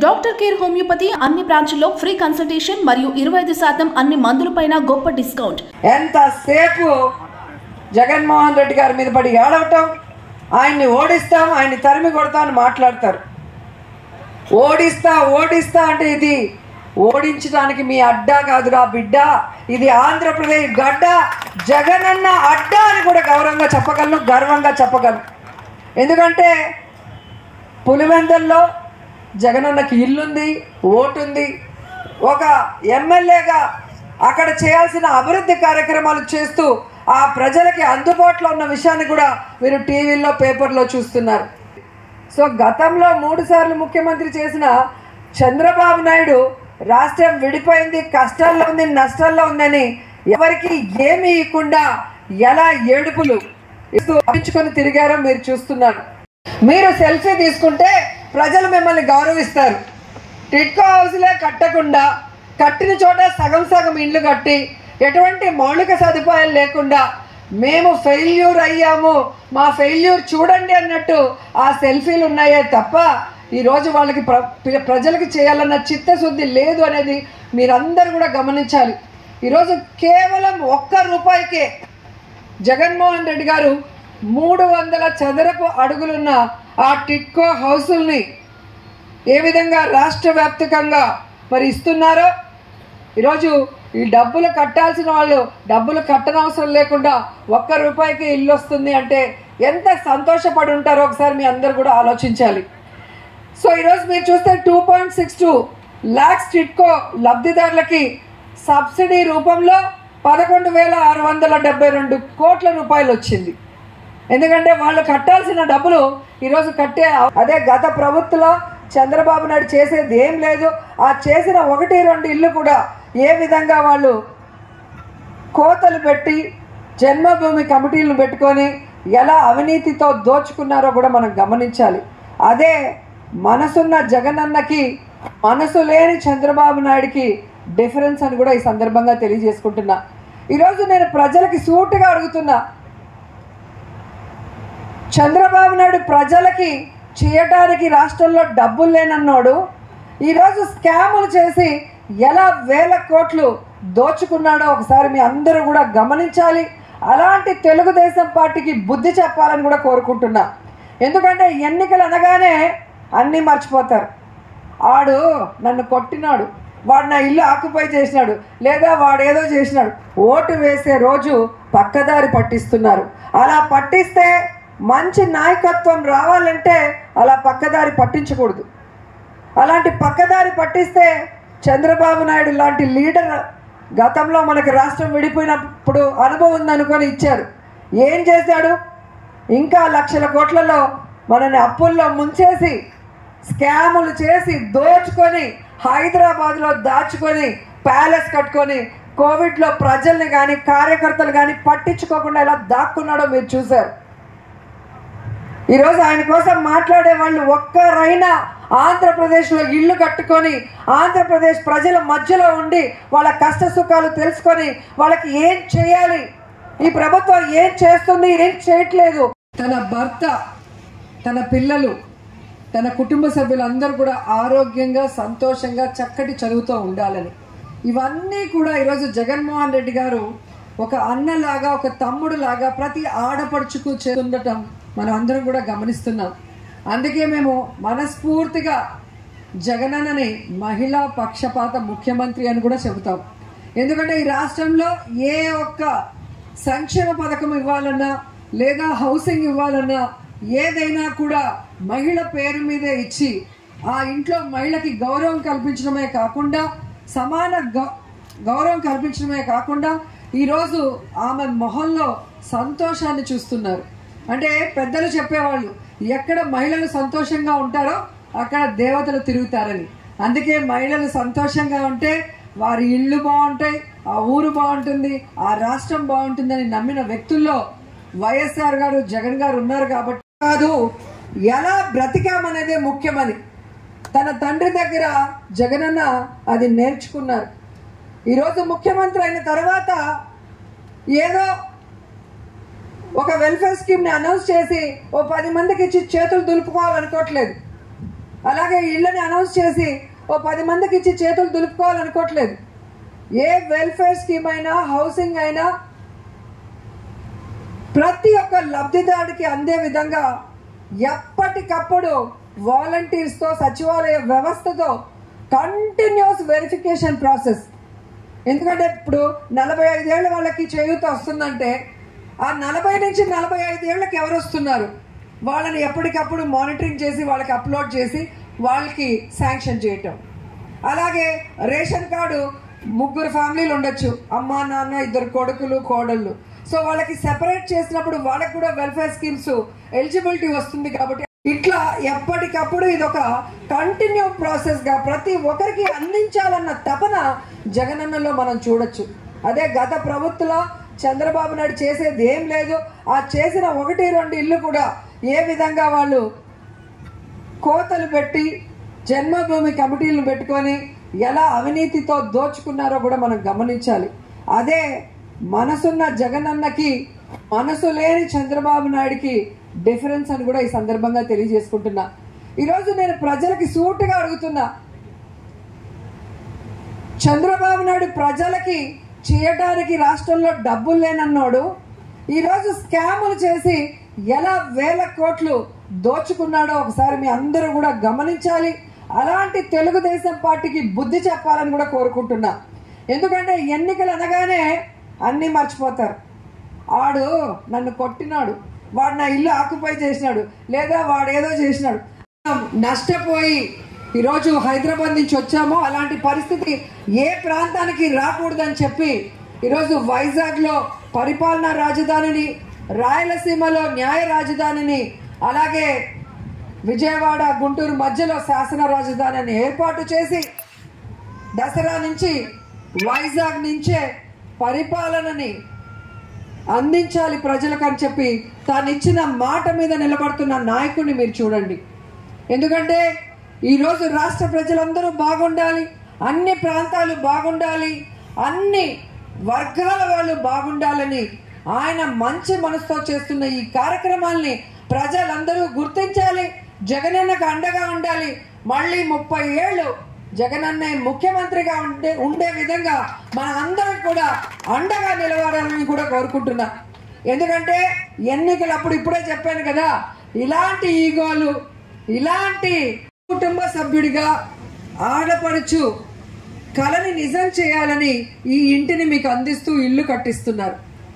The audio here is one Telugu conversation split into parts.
డాక్టర్ కేర్ హోమియోపతి అన్ని బ్రాంచ్ల్లో ఫ్రీ కన్సల్టేషన్ మరియు ఇరవై ఐదు శాతం అన్ని మందులపైన గొప్ప డిస్కౌంట్ ఎంతసేపు జగన్మోహన్ రెడ్డి గారి మీద పడి ఏడవటం ఆయన్ని ఓడిస్తాం ఆయన్ని తరిమి కొడతాం అని మాట్లాడతారు ఓడిస్తా ఓడిస్తా అంటే ఇది ఓడించడానికి మీ అడ్డా కాదురా బిడ్డ ఇది ఆంధ్రప్రదేశ్ గడ్డ జగనన్న అడ్డా అని కూడా గౌరవంగా చెప్పగలను గర్వంగా చెప్పగలను ఎందుకంటే పులివెందల్లో జగనన్నకి ఇల్లుంది ఓటుంది ఒక ఎమ్మెల్యేగా అక్కడ చేయాల్సిన అభివృద్ధి కార్యక్రమాలు చేస్తూ ఆ ప్రజలకి అందుబాటులో ఉన్న విషయాన్ని కూడా మీరు టీవీల్లో పేపర్లో చూస్తున్నారు సో గతంలో మూడు సార్లు ముఖ్యమంత్రి చేసిన చంద్రబాబు నాయుడు రాష్ట్రం విడిపోయింది కష్టాల్లో ఉంది నష్టాల్లో ఉందని ఎవరికి ఏమీ ఇవ్వకుండా ఎలా ఏడుపులు ఇస్తూ అప్పించుకొని తిరిగారో మీరు చూస్తున్నారు మీరు సెల్ఫీ తీసుకుంటే ప్రజలు మిమ్మల్ని గౌరవిస్తారు టిట్కో హౌస్లే కట్టకుండా కట్టిన చోట సగం సగం ఇండ్లు కట్టి ఎటువంటి మౌలిక సదుపాయాలు లేకుండా మేము ఫెయిల్యూర్ అయ్యాము మా ఫెయిల్యూర్ చూడండి అన్నట్టు ఆ సెల్ఫీలు ఉన్నాయే తప్ప ఈరోజు వాళ్ళకి ప్ర ప్ర- ప్రజలకి చేయాలన్న చిత్తశుద్ధి లేదు అనేది మీరందరూ కూడా గమనించాలి ఈరోజు కేవలం ఒక్క రూపాయికే జగన్మోహన్ రెడ్డి గారు మూడు వందల చదరపు అడుగులున్న ఆ టిట్కో హౌసుల్ని ఏ విధంగా రాష్ట్ర వ్యాప్తంగా మరి ఇస్తున్నారో ఈరోజు ఈ డబ్బులు కట్టాల్సిన వాళ్ళు డబ్బులు కట్టనవసరం లేకుండా ఒక్క రూపాయికి ఇల్లు వస్తుంది అంటే ఎంత సంతోషపడి ఉంటారో ఒకసారి మీ అందరు కూడా ఆలోచించాలి సో ఈరోజు మీరు చూస్తే two point six two lakhs TIDCO లబ్ధిదారులకి సబ్సిడీ రూపంలో పదకొండు వేల ఆరు వందల డెబ్బై రెండు కోట్ల రూపాయలు వచ్చింది ఎందుకంటే వాళ్ళు కట్టాల్సిన డబ్బులు ఈరోజు కట్టే అదే గత ప్రభుత్వంలో చంద్రబాబు నాయుడు చేసేది ఏం లేదు ఆ చేసిన ఒకటి రెండు ఇల్లు కూడా ఏ విధంగా వాళ్ళు కోతలు పెట్టి జన్మభూమి కమిటీలను పెట్టుకొని ఎలా అవినీతితో దోచుకున్నారో కూడా మనం గమనించాలి అదే మనసున్న జగనన్నకి మనసు లేని చంద్రబాబు నాయుడికి డిఫరెన్స్ అని కూడా ఈ సందర్భంగా తెలియజేసుకుంటున్నా ఈరోజు నేను ప్రజలకి సూటుగా అడుగుతున్నా చంద్రబాబు నాయుడు ప్రజలకి చేయటానికి రాష్ట్రంలో డబ్బులు లేనన్నాడు ఈరోజు స్కాములు చేసి ఎలా వేల కోట్లు దోచుకున్నాడో ఒకసారి మీ అందరూ కూడా గమనించాలి అలాంటి తెలుగుదేశం పార్టీకి బుద్ధి చెప్పాలని కూడా కోరుకుంటున్నా ఎందుకంటే ఎన్నికలు అనగానే అన్నీ మర్చిపోతారు ఆడు నన్ను కొట్టినాడు వాడు నా ఇల్లు ఆక్యుపై చేసినాడు లేదా వాడు ఏదో చేసినాడు ఓటు వేసే రోజు పక్కదారి పట్టిస్తున్నారు అలా పట్టిస్తే మంచి నాయకత్వం రావాలంటే అలా పక్కదారి పట్టించకూడదు అలాంటి పక్కదారి పట్టిస్తే చంద్రబాబు నాయుడు లాంటి లీడర్ గతంలో మనకి రాష్ట్రం విడిపోయినప్పుడు అనుభవం ఉందనుకొని ఇచ్చారు ఏం చేశాడు ఇంకా లక్షల కోట్లలో మనని అప్పుల్లో ముంచేసి స్కాములు చేసి దోచుకొని హైదరాబాద్లో దాచుకొని ప్యాలెస్ కట్టుకొని కోవిడ్లో ప్రజల్ని కానీ కార్యకర్తలు కానీ పట్టించుకోకుండా ఎలా దాక్కున్నాడో మీరు చూశారు ఈరోజు ఆయన కోసం మాట్లాడే వాళ్ళు ఒక్కరైనా ఆంధ్రప్రదేశ్లో ఇల్లు కట్టుకొని ఆంధ్రప్రదేశ్ ప్రజల మధ్యలో ఉండి వాళ్ళ కష్ట సుఖాలు తెలుసుకొని వాళ్ళకి ఏం చేయాలి ఈ ప్రభుత్వం ఏం చేస్తుంది ఏం చేయట్లేదు తన భర్త తన పిల్లలు తన కుటుంబ సభ్యులందరూ కూడా ఆరోగ్యంగా సంతోషంగా చక్కటి చదువుతూ ఉండాలని ఇవన్నీ కూడా ఈరోజు జగన్మోహన్ రెడ్డి గారు ఒక అన్నలాగా ఒక తమ్ముడు లాగా ప్రతి ఆడపడుచుకు చేస్తుండటం మనం అందరం కూడా గమనిస్తున్నాం అందుకే మేము మనస్ఫూర్తిగా జగనన్నని మహిళా పక్షపాత ముఖ్యమంత్రి అని కూడా చెబుతాం ఎందుకంటే ఈ రాష్ట్రంలో ఏ ఒక్క సంక్షేమ పథకం ఇవ్వాలన్నా లేదా హౌసింగ్ ఇవ్వాలన్నా ఏదైనా కూడా మహిళ పేరు మీదే ఇచ్చి ఆ ఇంట్లో మహిళకి గౌరవం కల్పించడమే కాకుండా సమాన గౌ- గౌరవం కల్పించడమే కాకుండా ఈరోజు ఆమె మొహంలో సంతోషాన్ని చూస్తున్నారు అంటే పెద్దలు చెప్పేవాళ్ళు ఎక్కడ మహిళలు సంతోషంగా ఉంటారో అక్కడ దేవతలు తిరుగుతారని అందుకే మహిళలు సంతోషంగా ఉంటే వారి ఇళ్ళు బాగుంటాయి ఆ ఊరు బాగుంటుంది ఆ రాష్ట్రం బాగుంటుందని నమ్మిన వ్యక్తుల్లో వైఎస్ఆర్ గారు జగన్ గారు ఉన్నారు కాబట్టి కాదు ఎలా బ్రతికామనేదే ముఖ్యమని తన తండ్రి దగ్గర జగనన్న అది నేర్చుకున్నారు ఈరోజు ముఖ్యమంత్రి అయిన తర్వాత ఏదో ఒక వెల్ఫేర్ స్కీమ్ని అనౌన్స్ చేసి ఓ పది మందికి ఇచ్చి చేతులు దులుపుకోవాలనుకోవట్లేదు అలాగే ఇళ్ళని అనౌన్స్ చేసి ఓ పది మందికి ఇచ్చి చేతులు దులుపుకోవాలనుకోవట్లేదు ఏ వెల్ఫేర్ స్కీమ్ అయినా హౌసింగ్ అయినా ప్రతి ఒక్క లబ్ధిదారుడికి అందే విధంగా ఎప్పటికప్పుడు వాలంటీర్స్తో సచివాలయ వ్యవస్థతో కంటిన్యూస్ వెరిఫికేషన్ ప్రాసెస్ ఎందుకంటే ఇప్పుడు నలభై ఐదేళ్ల వాళ్ళకి చేయూత వస్తుందంటే ఆ నలభై నుంచి నలభై ఐదేళ్లకి ఎవరు వస్తున్నారు వాళ్ళని ఎప్పటికప్పుడు మానిటరింగ్ చేసి వాళ్ళకి అప్లోడ్ చేసి వాళ్ళకి శాంక్షన్ చేయటం అలాగే రేషన్ కార్డు ముగ్గురు ఫ్యామిలీలు ఉండొచ్చు అమ్మ నాన్న ఇద్దరు కొడుకులు కోడళ్ళు సో వాళ్ళకి సెపరేట్ చేసినప్పుడు వాళ్ళకి కూడా వెల్ఫేర్ స్కీమ్స్ ఎలిజిబిలిటీ వస్తుంది కాబట్టి ఇట్లా ఎప్పటికప్పుడు ఇది ఒక కంటిన్యూ ప్రాసెస్ గా ప్రతి ఒక్కరికి అందించాలన్న తపన జగనన్నలో మనం చూడొచ్చు అదే గత ప్రభుత్వంలో చంద్రబాబు నాయుడు చేసేది ఏం లేదు ఆ చేసిన ఒకటి రెండు ఇల్లు కూడా ఏ విధంగా వాళ్ళు కోతలు పెట్టి జన్మభూమి కమిటీలను పెట్టుకొని ఎలా అవినీతితో దోచుకున్నారో కూడా మనం గమనించాలి అదే మనసున్న జగనన్నకి మనసు లేని చంద్రబాబు నాయుడికి డిఫరెన్స్ అని కూడా ఈ సందర్భంగా తెలియజేసుకుంటున్నా ఈరోజు నేను ప్రజలకి సూటుగా అడుగుతున్నా చంద్రబాబు నాయుడు ప్రజలకి చేయటానికి రాష్ట్రంలో డబ్బులు లేనన్నాడు ఈరోజు స్కాములు చేసి ఎలా వేల కోట్లు దోచుకున్నాడో ఒకసారి మీ అందరూ కూడా గమనించాలి అలాంటి తెలుగుదేశం పార్టీకి బుద్ధి చెప్పాలని కూడా కోరుకుంటున్నా ఎందుకంటే ఎన్నికలు అనగానే అన్నీ మర్చిపోతారు వాడు నన్ను కొట్టినాడు వాడు నా ఇల్లు ఆక్యుపై చేసినాడు లేదా వాడు ఏదో చేసినాడు నష్టపోయి ఈరోజు హైదరాబాద్ నుంచి వచ్చామో అలాంటి పరిస్థితి ఏ ప్రాంతానికి రాకూడదని చెప్పి ఈరోజు వైజాగ్లో పరిపాలనా రాజధానిని రాయలసీమలో న్యాయ రాజధానిని అలాగే విజయవాడ గుంటూరు మధ్యలో శాసన రాజధానిని ఏర్పాటు చేసి దసరా నుంచి వైజాగ్ నుంచే పరిపాలనని అందించాలి ప్రజలకు అని చెప్పి తాను ఇచ్చిన మాట మీద నిలబడుతున్న నాయకుడిని మీరు చూడండి ఎందుకంటే ఈరోజు రాష్ట్ర ప్రజలందరూ బాగుండాలి అన్ని ప్రాంతాలు బాగుండాలి అన్ని వర్గాల వాళ్ళు బాగుండాలని ఆయన మంచి మనసుతో చేస్తున్న ఈ కార్యక్రమాల్ని ప్రజలందరూ గుర్తించాలి జగనన్నకు అండగా ఉండాలి మళ్ళీ ముప్పై ఏళ్ళు జగనన్నే ముఖ్యమంత్రిగా ఉండే ఉండే విధంగా మన అందరం కూడా అండగా నిలబడాలని కూడా కోరుకుంటున్నా ఎందుకంటే ఎన్నికలు అప్పుడు ఇప్పుడే చెప్పాను కదా ఇలాంటి ఈగోలు ఇలాంటి కుటుంబ సభ్యుడిగా ఆడపడుచు కళని నిజం చేయాలని ఈ ఇంటిని మీకు అందిస్తూ ఇల్లు కట్టిస్తున్నారు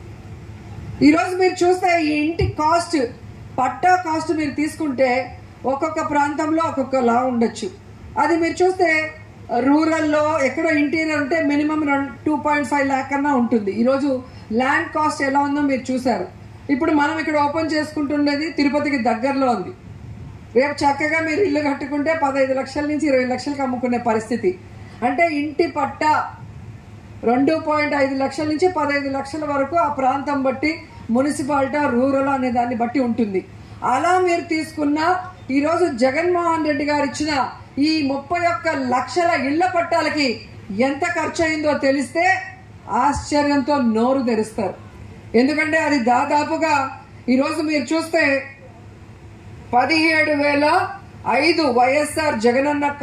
ఈరోజు మీరు చూస్తే ఈ ఇంటి కాస్ట్ పట్టా కాస్ట్ మీరు తీసుకుంటే ఒక్కొక్క ప్రాంతంలో ఒక్కొక్కలా ఉండొచ్చు అది మీరు చూస్తే రూరల్లో ఎక్కడో ఇంటీరియర్ ఉంటే minimum two point five lakh అన్నా ఉంటుంది ఈరోజు ల్యాండ్ కాస్ట్ ఎలా ఉందో మీరు చూసారు ఇప్పుడు మనం ఇక్కడ ఓపెన్ చేసుకుంటుండేది తిరుపతికి దగ్గరలో ఉంది రేపు చక్కగా మీరు ఇల్లు కట్టుకుంటే పదహైదు లక్షల నుంచి ఇరవై లక్షలకు అమ్ముకునే పరిస్థితి అంటే ఇంటి పట్టా రెండు పాయింట్ ఐదు లక్షల నుంచి పదహైదు లక్షల వరకు ఆ ప్రాంతం బట్టి మున్సిపాలిటీ రూరల్ అనే దాన్ని బట్టి ఉంటుంది అలా మీరు తీసుకున్న ఈరోజు జగన్మోహన్ రెడ్డి గారు ఇచ్చిన ఈ ముప్పై ఒక్క లక్షల ఇళ్ల పట్టాలకి ఎంత ఖర్చు అయిందో తెలిస్తే ఆశ్చర్యంతో నోరు తెరుస్తారు ఎందుకంటే అది దాదాపుగా ఈరోజు మీరు చూస్తే పదిహేడు వేల ఐదు వైఎస్ఆర్ జగనన్న